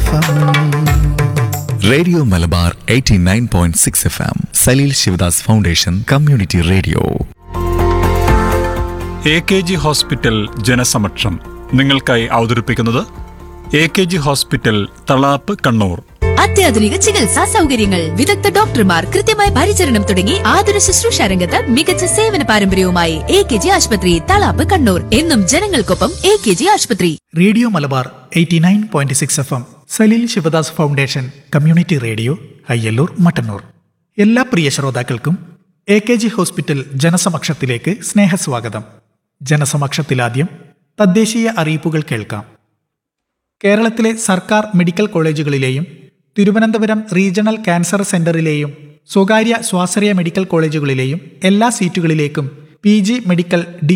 F radio Malabar 89.6 point six F M Saleel Sivadas foundation community radio A K G hospital ജനസമക്ഷം നിങ്ങൾക്കായി അവതരിപ്പിക്കുന്നത് A K G hospital Thalap Kannur അത്യാധുനിക ചികിത്സാ സൗകര്യങ്ങൾ വിദഗ്ധ ഡോക്ടർമാർ കൃത്യമായ പരിചരണം തുടങ്ങി ആതുര ശുശ്രൂഷ രംഗത്ത് മികച്ച സേവന പാരമ്പര്യവുമായി എ കെ ജി ആശുപത്രി തളാപ്പ് കണ്ണൂർ എന്നും ജനങ്ങൾക്കൊപ്പം എ കെ ജി ആശുപത്രി radio Malabar eighty nine point six F M Saleel Sivadas foundation community radio Ayyallur Mattannur എല്ലാ പ്രിയ ശ്രോതാക്കൾക്കും എ കെ ജി ഹോസ്പിറ്റൽ ജനസമക്ഷത്തിലേക്ക് സ്നേഹസ്വാഗതം ജനസമക്ഷത്തിലാദ്യം തദ്ദേശീയ അറിയിപ്പുകൾ കേൾക്കാം കേരളത്തിലെ സർക്കാർ മെഡിക്കൽ കോളേജുകളിലെയും തിരുവനന്തപുരം റീജിയണൽ ക്യാൻസർ സെന്ററിലെയും സ്വകാര്യ സ്വാശ്രയ മെഡിക്കൽ കോളേജുകളിലെയും എല്ലാ സീറ്റുകളിലേക്കും പി ജി മെഡിക്കൽ